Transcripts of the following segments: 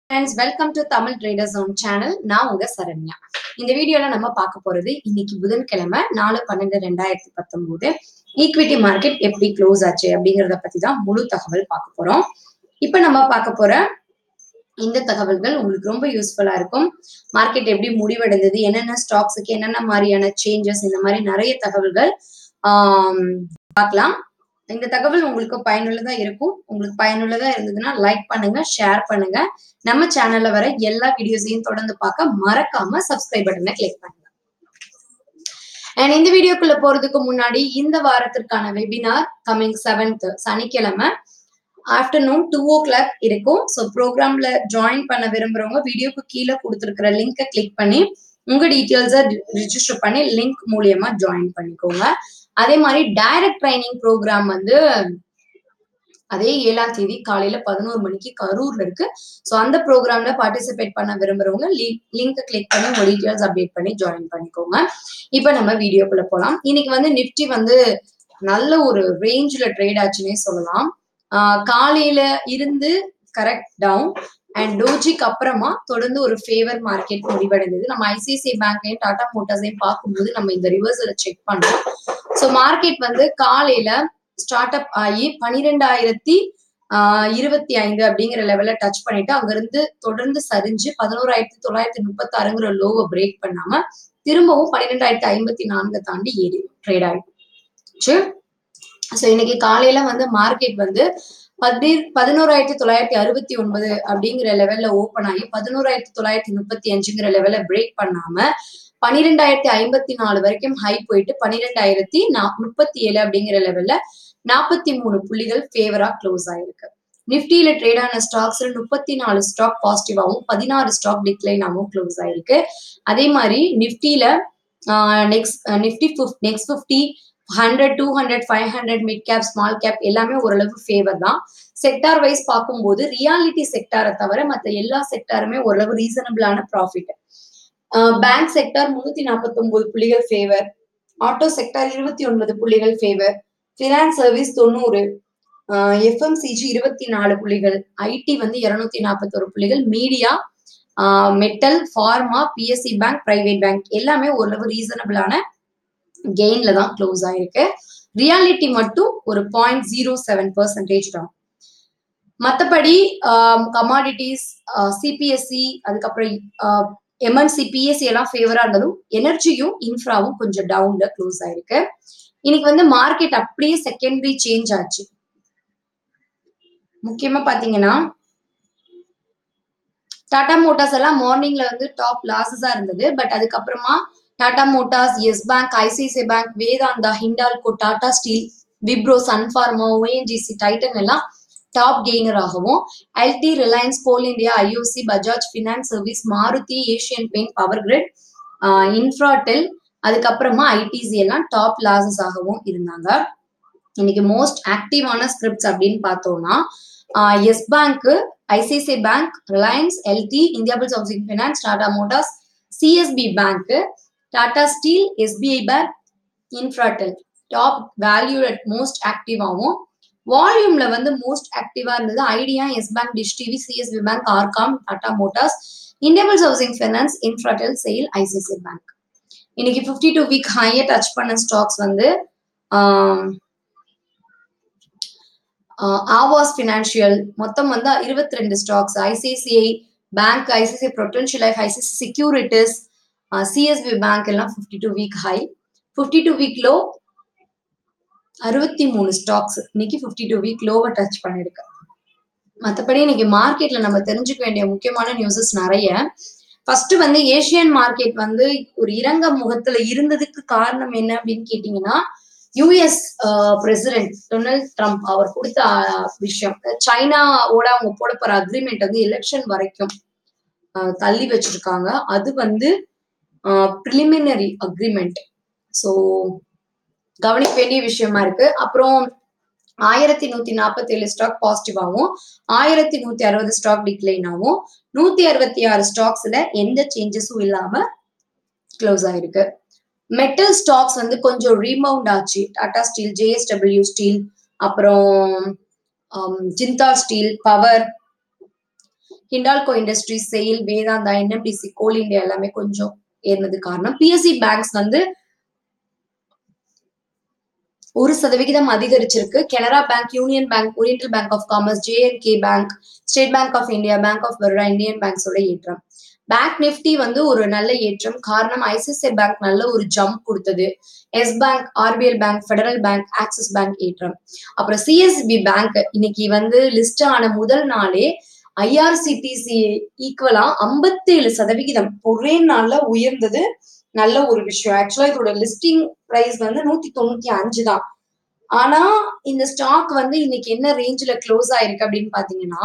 friends welcome to Tamil trader zone channel நான் உங்க சரண்யா இந்த வீடியோல நம்ம பார்க்க போறது இன்னைக்கு புதன்கிழமை நாலு பன்னெண்டு ரெண்டாயிரத்தி பத்தொன்பது ஈக்விட்டி மார்க்கெட் எப்படி க்ளோஸ் ஆச்சு அப்படிங்கறத பத்தி தான் முழு தகவல் பார்க்க போறோம் இப்ப நம்ம பார்க்க போற இந்த தகவல்கள் உங்களுக்கு ரொம்ப யூஸ்ஃபுல்லா இருக்கும் மார்க்கெட் எப்படி முடிவடைந்தது என்னென்ன ஸ்டாக்ஸுக்கு என்னென்ன மாதிரியான சேஞ்சஸ் இந்த மாதிரி நிறைய தகவல்கள் ஆம், பார்க்கலாம் இந்த தகவல் உங்களுக்கு பயனுள்ளதா இருக்கும் உங்களுக்கு பயனுள்ளதா இருந்ததுன்னா லைக் பண்ணுங்க ஷேர் பண்ணுங்க நம்ம சேனல்ல வர எல்லா வீடியோஸையும் தொடர்ந்து பார்க்க மறக்காம சப்ஸ்கிரைப் பட்டனை கிளிக் பண்ணுங்க அண்ட் இந்த வீடியோக்குள்ள போறதுக்கு முன்னாடி இந்த வாரத்திற்கான வெபினார் கமிங் செவன்த் சனிக்கிழமை ஆஃப்டர்நூன் டூ ஓ கிளாக் இருக்கும் ஸோ ப்ரோக்ராம்ல ஜாயின் பண்ண விரும்புறவங்க வீடியோக்கு கீழே கொடுத்துருக்கிற லிங்கை கிளிக் பண்ணி உங்க டீட்டெயில்ஸை ரிஜிஸ்டர் பண்ணி லிங்க் மூலியமா ஜாயின் பண்ணிக்கோங்க அதே மாதிரி டைரக்ட் ட்ரைனிங் ப்ரோக்ராம் வந்து அதே ஏழாம் தேதி காலையில பதினோரு மணிக்கு கரூர்ல இருக்கு ஸோ அந்த ப்ரோக்ராம்ல பார்ட்டிசிபேட் பண்ண விரும்புறவங்க லிங்க் கிளிக் பண்ணி உங்க டீட்டெயில்ஸ் அப்டேட் பண்ணி ஜாயின் பண்ணிக்கோங்க இப்போ நம்ம வீடியோக்குள்ள போலாம் இன்னைக்கு வந்து நிப்டி வந்து நல்ல ஒரு ரேஞ்சில் ட்ரேட் ஆச்சுன்னே சொல்லலாம் ஆஹ் காலையில இருந்து கரெக்ட் டவுன் அண்ட் டோஜிக்கு அப்புறமா தொடர்ந்து ஒரு ஃபேவர் மார்க்கெட் முடிவடைந்தது நம்ம ஐசிஐசிஐ பேங்கையும் டாடா மோட்டார்ஸையும் பார்க்கும்போது நம்ம இந்த ரிவர்ஸில் செக் பண்ணோம் ஸோ மார்க்கெட் வந்து காலையில ஸ்டார்ட் அப் ஆகி பனிரெண்டாயிரத்தி ஆஹ் இருபத்தி ஐந்து அப்படிங்கிற லெவல்ல டச் பண்ணிட்டு அங்கிருந்து தொடர்ந்து சரிஞ்சு பதினோராயிரத்தி தொள்ளாயிரத்தி முப்பத்தாறுங்கிற லோவை பிரேக் பண்ணாம திரும்பவும் பன்னிரெண்டாயிரத்தி ஐம்பத்தி நான்கு தாண்டி ஏறி ட்ரேட் ஆயிடுச்சு ஸோ இன்னைக்கு காலையில வந்து மார்க்கெட் வந்து பதி பதினோராயிரத்தி தொள்ளாயிரத்தி அறுபத்தி ஒன்பது அப்படிங்கிற லெவல்ல ஓப்பன் ஆகி பதினோராயிரத்தி தொள்ளாயிரத்தி முப்பத்தி அஞ்சுங்கிற லெவல்ல பிரேக் பண்ணாம பன்னிரெண்டாயிரத்தி ஐம்பத்தி நாலு வரைக்கும் ஹை போயிட்டு பன்னிரெண்டாயிரத்தி நா முப்பத்தி ஏழு அப்படிங்கிற லெவல்ல நாற்பத்தி மூணு புள்ளிகள் ஃபேவரா க்ளோஸ் ஆயிருக்கு நிப்டியில ட்ரேட் ஆன ஸ்டாக்ஸ்ல முப்பத்தி நாலு ஸ்டாக் பாசிட்டிவாகவும் பதினாறு ஸ்டாக் டிக்ளைனாகவும் க்ளோஸ் ஆயிருக்கு அதே மாதிரி நிப்டியில next Nifty next fifty hundred two hundred five hundred mid cap small cap எல்லாமே ஓரளவு ஃபேவர் தான் செக்டார் வைஸ் பார்க்கும்போது ரியாலிட்டி செக்டாரை தவிர மற்ற எல்லா செக்டாருமே ஓரளவு ரீசனபிளான ப்ராஃபிட் பேங்க் செக்டார் முன்னூத்தி நாற்பத்தி ஒன்பது புள்ளிகள் ஃபேவர் ஆட்டோ செக்டார் இருபத்தி ஒன்பது புள்ளிகள் ஃபேவர் ஃபினான்ஸ் சர்வீஸ் தொண்ணூறு எஃப்எம்சிஜி இருபத்தி நாலு புள்ளிகள் ஐடி வந்து இருநூத்தி நாற்பத்தொரு புள்ளிகள் media metal pharma PSC bank private bank எல்லாமே ஓரளவு ரீசனபிளான கெயின்ல தான் க்ளோஸ் ஆயிருக்கு ரியாலிட்டி மட்டும் ஒரு பாயிண்ட் ஜீரோ செவன் பர்சன்டேஜ் தான் மற்றபடி கமாடிட்டிஸ் சிபிஎஸ்சி அதுக்கப்புறம் எம்என்சி பிஎஸ்சி எல்லாம் ஃபேவரா இருந்தாலும் எனர்ஜியும் இன்ஃப்ராவும் கொஞ்சம் டவுன்ல க்ளோஸ் ஆயிருக்கு இன்னைக்கு வந்து மார்க்கெட் அப்படியே செகண்டரி சேஞ்ச் ஆச்சு முக்கியமா பாத்தீங்கன்னா டாடா மோட்டார்ஸ் எல்லாம் மார்னிங்ல வந்து டாப் லாசஸா இருந்தது பட் அதுக்கப்புறமா Tata Motors Yes Bank ICICI Bank Vedanta Hindalco Tata Steel Wipro Sun Pharma ONGC Titan எல்லாம் டாப் கெய்னர் ஆகவும் L T Reliance Coal India IOC Bajaj finance service Maruti Asian paint power grid Infratel அதுக்கப்புறமா ஐடிசி எல்லாம் டாப் லாசஸ் ஆகவும் இருந்தாங்க இன்னைக்கு மோஸ்ட் ஆக்டிவான ஸ்கிரிப்ட்ஸ் அப்படின்னு பார்த்தோம்னா Yes Bank ICICI Bank Reliance L T India bulls housing finance Tata Motors CSB bank Tata Steel SBI bank Infratel top value most ஆக்டிவாகவும் வால்யூம்ல வந்து மோஸ்ட் ஆக்டிவா இருந்தது Idea Yes Bank Dish TV CSB Bank RCom Tata Motors Indiabulls Housing Finance Infratel SAIL ICICI Bank இன்னைக்கு fifty two week ஹையை touch பண்ண stocks வந்து Aavas Financial மொத்தம் வந்து இருபத்தி ரெண்டு stocks ICICI Bank ICICI Prudential Life ICICI Securities CSB Bank எல்லாம் fifty two week high fifty two week low அறுபத்தி மூணு ஸ்டாக்ஸ் இன்னைக்கு ஃபிஃப்டி டூ வீக் லோவை டச் பண்ணிருக்கு மற்றபடி இன்னைக்கு மார்க்கெட்ல நம்ம தெரிஞ்சுக்க வேண்டிய முக்கியமான நியூஸஸ் நிறைய ஃபர்ஸ்ட் வந்து ஏசியன் மார்க்கெட் வந்து ஒரு இறங்க முகத்துல இருந்ததுக்கு காரணம் என்ன அப்படின்னு கேட்டீங்கன்னா யூஎஸ் பிரசிடென்ட் டொனால்ட் ட்ரம்ப் அவர் கொடுத்த விஷயம் சைனாவோட அவங்க போட போற அக்ரிமெண்ட் வந்து எலெக்ஷன் வரைக்கும் தள்ளி வச்சிருக்காங்க அது வந்து ப்ரிலிமினரி அக்ரிமெண்ட் ஸோ கவனிக்க வேண்டிய விஷயமா இருக்கு அப்புறம் ஆயிரத்தி நூத்தி நாற்பத்தி ஏழு ஸ்டாக் பாசிட்டிவாகவும் ஆயிரத்தி நூத்தி அறுபது ஸ்டாக் டிக்ளைனாகவும் நூத்தி அறுபத்தி ஆறு ஸ்டாக்ஸ்ல எந்த சேஞ்சஸும் இல்லாம க்ளோஸ் ஆயிருக்கு மெட்டல் ஸ்டாக்ஸ் வந்து கொஞ்சம் ரீமவுண்ட் ஆச்சு டாடா ஸ்டீல் ஜேஎஸ்டபிள்யூ ஸ்டீல் அப்புறம் Jindal Steel Power Hindalco Industries SAIL Vedanta NMDC Coal India எல்லாமே கொஞ்சம் ஏறினது காரணம் பிஎஸ்சி பேங்க்ஸ் வந்து ஒரு சதவிகிதம் அதிகரிச்சிருக்கு Canara bank union bank oriental bank of commerce JNK bank state bank of India bank of Baroda Indian பேங்க்ஸோட ஏற்றம் பேங்க் நிஃப்டி வந்து ஒரு நல்ல ஏற்றம் காரணம் ஐசிஐசிஐ பேங்க் நல்ல ஒரு ஜம்ப் கொடுத்தது yes bank RBL bank federal bank axis bank ஏற்றம் அப்புறம் சிஎஸ்பி பேங்க் இன்னைக்கு வந்து லிஸ்ட் ஆன முதல் நாளே ஐஆர்சிடிசி ஈக்குவலா ஐம்பத்தேழு சதவிகிதம் ஒரே நாள்ல உயர்ந்தது நல்ல ஒரு விஷயம் ஆக்சுவலா இதோட லிஸ்டிங் பிரைஸ் வந்து நூத்தி தொண்ணூத்தி அஞ்சு தான் ஆனா இந்த ஸ்டாக் வந்து இன்னைக்கு என்ன ரேஞ்சில க்ளோஸ் ஆயிருக்கு அப்படின்னு பாத்தீங்கன்னா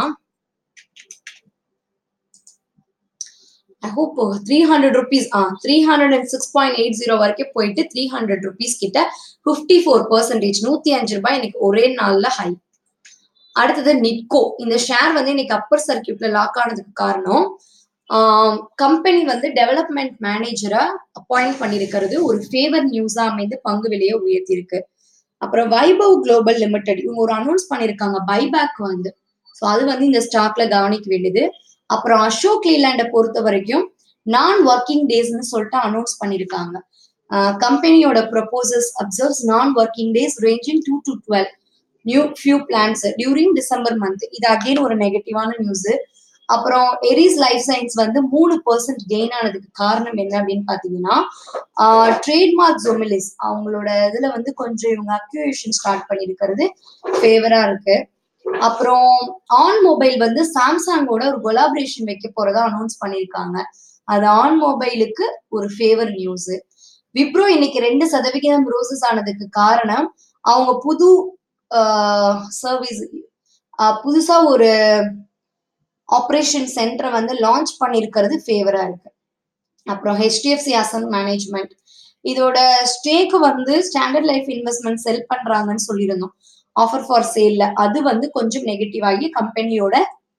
I hope three hundred rupees uh three hundred and six point eight zero வரைக்கும் போயிட்டு த்ரீ ஹண்ட்ரட் ருபீஸ் கிட்ட ஃபிஃப்டி ஃபோர் பர்சன்டேஜ் நூத்தி அஞ்சு ரூபாய் இன்னைக்கு ஒரே நாள்ல ஹை அடுத்தது நிட்கோ இந்த ஷேர் வந்து இன்னைக்கு அப்பர் சர்க்கியூட்ல லாக் ஆனதுக்கு காரணம் கம்பெனி வந்து டெவலப்மெண்ட் மேனேஜரா அப்பாயிண்ட் பண்ணிருக்கிறது ஒரு ஃபேவர் நியூஸா அமைந்து பங்கு விலையை உயர்த்தியிருக்கு அப்புறம் வைபவ் குளோபல் லிமிடெட் இவங்க ஒரு அனௌன்ஸ் பண்ணிருக்காங்க பைபேக் வந்து ஸோ அது வந்து இந்த ஸ்டாக்ல கவனிக்க வேண்டியது அப்புறம் அசோக் லேலாண்டை பொறுத்த வரைக்கும் நான் ஒர்க்கிங் டேஸ்னு சொல்லிட்டு அனௌன்ஸ் பண்ணிருக்காங்க கம்பெனியோட proposals observes non working days ranging two to twelve new few plans during December month இது அகெயின் ஒரு நெகட்டிவான நியூஸ் அப்புறம் எரிஸ் லைஃப் சயின்ஸ் வந்து மூணு பர்சன்ட் கெயின் ஆனதுக்கு காரணம் என்ன அப்படின்னு பாத்தீங்கன்னா ட்ரேட்மார்க் ஜொமிலிஸ் அவங்களோட இதுல வந்து கொஞ்சம் இவங்க அக்யூரேஷன் ஸ்டார்ட் பண்ணிருக்கிறது ஃபேவரா இருக்கு அப்புறம் ஆன் மொபைல் வந்து சாம்சங்கோட ஒரு கொலாபரேஷன் வைக்க போறதா அனௌன்ஸ் பண்ணிருக்காங்க அது ஆன் மொபைலுக்கு ஒரு ஃபேவர் நியூஸ் விப்ரோ இன்னைக்கு ரெண்டு சதவிகிதம் ரோசஸ் ஆனதுக்கு காரணம் அவங்க புது சர்வீஸ் புதுசா ஒரு ஆப்ரேஷன் சென்டரை வந்து லான்ச் பண்ணிருக்கிறது ஃபேவரா இருக்கு அப்புறம் ஹெச்டிஎஃப்சி அசன் மேனேஜ்மெண்ட் இதோட ஸ்டேக் வந்து ஸ்டாண்டர்ட் லைஃப் இன்வெஸ்ட்மெண்ட் செல் பண்றாங்கன்னு சொல்லியிருந்தோம் ஆஃபர் ஃபார் சேல்ல அது வந்து கொஞ்சம் நெகட்டிவ் ஆகி கம்பெனியோட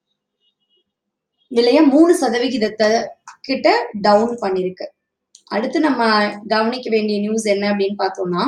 விலைய மூணு சதவிகிதத்தை கிட்ட டவுன் பண்ணிருக்கு அடுத்து நம்ம கவனிக்க வேண்டிய நியூஸ் என்ன அப்படின்னு பார்த்தோம்னா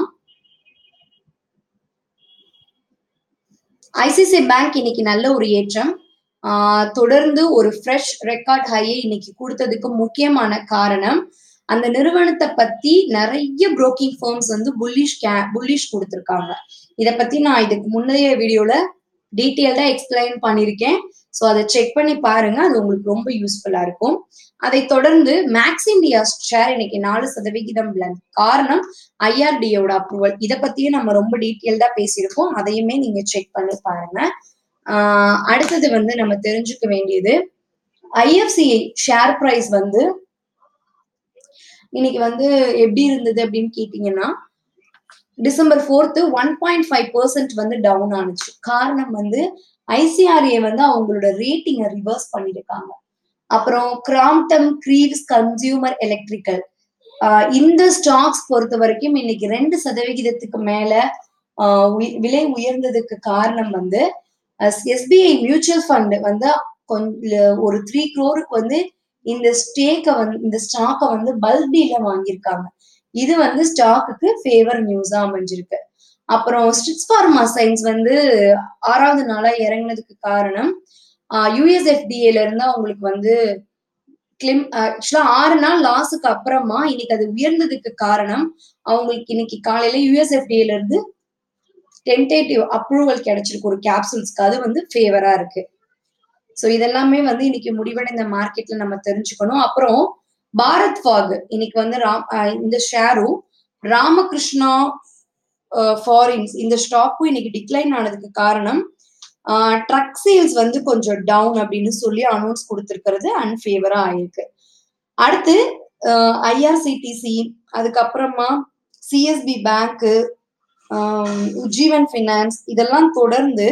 ஐசிசி பேங்க் இன்னைக்கு நல்ல ஒரு ஏற்றம் தொடர்ந்து ஒரு ஃப்ரெஷ் ரெக்கார்ட் ஹையை இன்னைக்கு கொடுத்ததுக்கு முக்கியமான காரணம் அந்த நிறுவனத்தை பத்தி நிறைய புரோக்கிங் ஃபர்ம்ஸ் வந்து புல்லிஷ் கே புல்லிஷ் கொடுத்துருக்காங்க இத பத்தி நான் இதுக்கு முந்தைய வீடியோல டீட்டெயில்டா எக்ஸ்பிளைன் பண்ணியிருக்கேன் ஸோ அதை செக் பண்ணி பாருங்க அது உங்களுக்கு ரொம்ப யூஸ்ஃபுல்லா இருக்கும் அதை தொடர்ந்து மேக்ஸ் இந்தியா ஷேர் இன்னைக்கு நாலு சதவிகிதம் பிளண்ட் காரணம் ஐஆர்டியோட அப்ரூவல் இதை பத்தியும் நம்ம ரொம்ப டீட்டெயில்டா பேசியிருக்கோம் அதையுமே நீங்க செக் பண்ணி பாருங்க ஆஹ் அடுத்தது வந்து நம்ம தெரிஞ்சுக்க வேண்டியது ஐஎஃப்சி ஷேர் பிரைஸ் வந்து இன்னைக்கு வந்து எப்படி இருந்தது அப்படின்னு கேட்டீங்கன்னா December fourth one point five percent வந்து டவுன் ஆனிச்சு காரணம் வந்து ஐசிஆர்ஏ வந்து அவங்களோட ரேட்டிங்கை ரிவர்ஸ் பண்ணிருக்காங்க அப்புறம் கிராம்டம் கிரீவ்ஸ் கன்சியூமர் எலக்ட்ரிக்கல் இந்த ஸ்டாக்ஸ் பொறுத்த வரைக்கும் இன்னைக்கு ரெண்டு சதவிகிதத்துக்கு மேல விலை உயர்ந்ததுக்கு காரணம் வந்து எஸ்பிஐ மியூச்சுவல் ஃபண்ட் வந்து கொஞ்சம் ஒரு த்ரீ க்ரோருக்கு வந்து இந்த ஸ்டேக்கை வந்து இந்த ஸ்டாக்கை வந்து பல்க் டீல வாங்கியிருக்காங்க இது வந்து ஸ்டாக்குக்கு ஃபேவர் நியூஸா அமைஞ்சிருக்கு அப்புறம் ஸ்ட்ரிட்ஸ் ஃபார்மா சயின்ஸ் வந்து ஆறாவது நாளா இறங்கினதுக்கு காரணம் யூஎஸ்எஃப்டிஏல இருந்து அவங்களுக்கு வந்து கிளிம் ஆக்சுவலா ஆறு நாள் லாஸுக்கு அப்புறமா இன்னைக்கு அது உயர்ந்ததுக்கு காரணம் அவங்களுக்கு இன்னைக்கு காலையில யூஎஸ்எஃப்டிஏல இருந்து டென்டேட்டிவ் அப்ரூவல் கிடைச்சிருக்கு ஒரு கேப்சூல்ஸ்க்கு அது வந்து ஃபேவரா இருக்கு ஸோ இதெல்லாமே வந்து இன்னைக்கு முடிவடைந்த மார்க்கெட்ல நம்ம தெரிஞ்சுக்கணும் அப்புறம் பாரத் ஃபாக் இன்னைக்கு வந்து ராம் இந்த ஷேரும் ராமகிருஷ்ணா ஃபாரின்ஸ் இந்த ஸ்டாக்கும் இன்னைக்கு டிக்ளைன் ஆனதுக்கு காரணம் ட்ரக் சேல்ஸ் வந்து கொஞ்சம் டவுன் அப்படின்னு சொல்லி அனௌன்ஸ் கொடுத்துருக்கிறது அன்ஃபேவரா ஆயிருக்கு அடுத்து ஐஆர்சிடிசி அதுக்கப்புறமா சிஎஸ்பி பேங்க்கு உஜ்ஜீவன் ஃபினான்ஸ் இதெல்லாம் தொடர்ந்து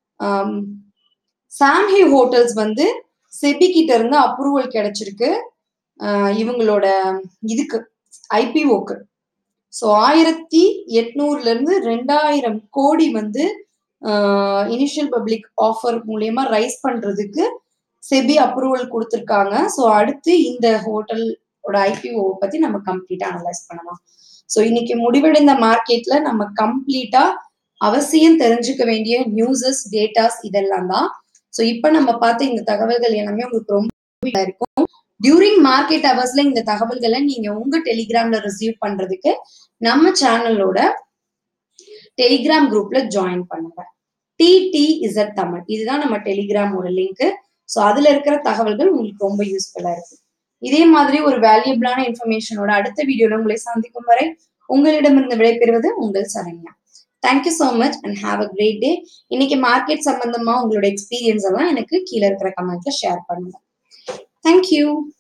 சாம்ஹே ஹோட்டல்ஸ் வந்து செபி கிட்ட இருந்து அப்ரூவல் கிடைச்சிருக்கு இவங்களோட இதுக்கு ஐபிஓக்கு ஸோ ஆயிரத்தி எட்நூறுல இருந்து ரெண்டாயிரம் கோடி வந்து இனிஷியல் பப்ளிக் ஆஃபர் மூலயமா ரைஸ் பண்றதுக்கு செபி அப்ரூவல் கொடுத்துருக்காங்க ஸோ அடுத்து இந்த ஹோட்டலோட ஐபிஓ பத்தி நம்ம கம்ப்ளீட்டா அனலைஸ் பண்ணலாம் ஸோ இன்னைக்கு முடிவடைந்த மார்க்கெட்ல நம்ம கம்ப்ளீட்டா அவசியம் தெரிஞ்சுக்க வேண்டிய நியூஸஸ் டேட்டாஸ் இதெல்லாம் தான் ஸோ இப்போ நம்ம பார்த்த இந்த தகவல்கள் எல்லாமே உங்களுக்கு ரொம்ப இருக்கும் டியூரிங் மார்க்கெட் ஹவர்ஸ்ல இந்த தகவல்களை நீங்க உங்க டெலிகிராம்ல ரிசீவ் பண்றதுக்கு நம்ம சேனலோட டெலிகிராம் குரூப்ல ஜாயின் பண்ணுங்க டிடி இசட் தமிழ் இதுதான் நம்ம டெலிகிராமோட லிங்க் ஸோ அதுல இருக்கிற தகவல்கள் உங்களுக்கு ரொம்ப யூஸ்ஃபுல்லா இருக்கு இதே மாதிரி ஒரு வேல்யூபிளான இன்ஃபர்மேஷனோட அடுத்த வீடியோல உங்களை சந்திக்கும் வரை உங்களிடமிருந்து விடைபெறுவது உங்கள் Saranya thank you so much and have a great day இன்னைக்கு மார்க்கெட் சம்பந்தமா உங்களோட எக்ஸ்பீரியன்ஸ் எல்லாம் எனக்கு கீழே இருக்கிற கமெண்ட்ல ஷேர் பண்ணுங்க தேங்க்யூ